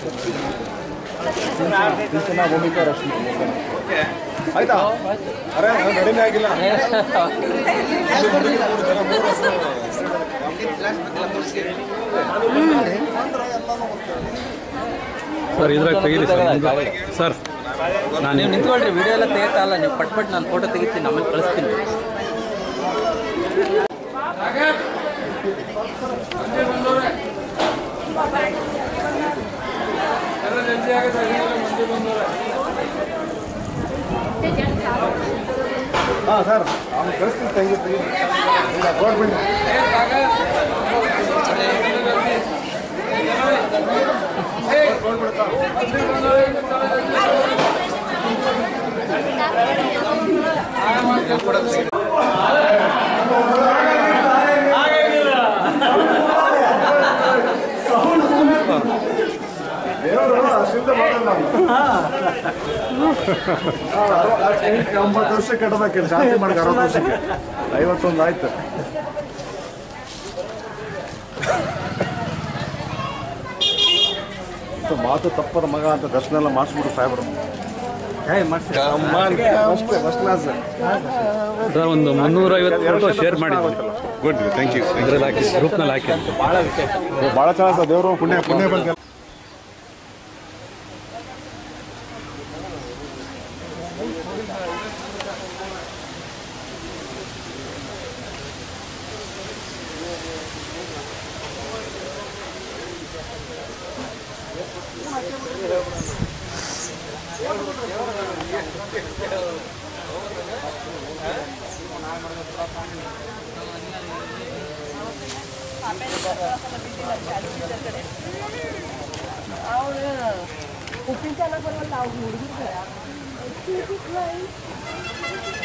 ಸಿಂಚನ ಭೂಮಿಕಾ ರಶ್ಮಿ ಆಯ್ತಾ ಅರೆ ನಾನು ನಡಿನೇ ಆಗಿಲ್ಲ ಸರ್ ಇದ್ರಾಗ ತೆಗೀರಿ ಸರ್ ಮುಂದೆ. ಸರ್ ನಾನು ನೀವು ನಿಂತ್ಕೊಳ್ರಿ ವಿಡಿಯೋ ಎಲ್ಲ ತೆಗಿತಾ ಅಲ್ಲ ನೀವು ಪಟ್ ಪಟ್ ನಾನು ಫೋಟೋ ತೆಗಿತೀನಿ ಆಮೇಲೆ ಕಳಿಸ್ತೀನಿ ಹಾಂ ಸರ್ ಅವ್ನು ಕಳಿಸ್ತೀನಿ ತಂಗಿ ಇಲ್ಲ ಕೊಡ್ಬಿಡಿ ದೇವರು ಅಷ್ಟಿಂದ ಮಾಡಲ್ಲ ನಾವು ಒಂಬತ್ತು ವರ್ಷ ಕಟ್ಟಬೇಕು ಜಾಸ್ತಿ ಮಾಡಿ ಅರವತ್ತು ವರ್ಷಕ್ಕೆ ಐವತ್ತೊಂದು ಆಯ್ತು ಇದು ಮಾತು ತಪ್ಪದ ಮಗ ಅಂತ ದರ್ಶನ ಎಲ್ಲ ಮಾಡಿಸ್ಬಿಡು ಸಾಹೇಬ್ರು ಅಷ್ಟೇ ಫಸ್ಟ್ ಕ್ಲಾಸ್ ಸರ್ ಒಂದು ಮುನ್ನೂರೈವತ್ತು ಫೋಟೋ ಶೇರ್ ಮಾಡಿದ್ದೀನಿ ಗುಡ್ ಥ್ಯಾಂಕ್ ಯು ಇದ್ರಲ್ಲಿ ಹಾಕಿ ಗ್ರೂಪ್ನಲ್ಲಿ ಹಾಕಿ ಭಾಳ ಚೆನ್ನಾಗಿ ದೇವರು ಪುಣ್ಯ ಪುಣ್ಯ ಬಂದ ಉಪ್ಪಿನ ಚಾಲ ಬರಲ್ಲ ಅವ್ರು ಹುಡುಗಿರ್ತಾರೆ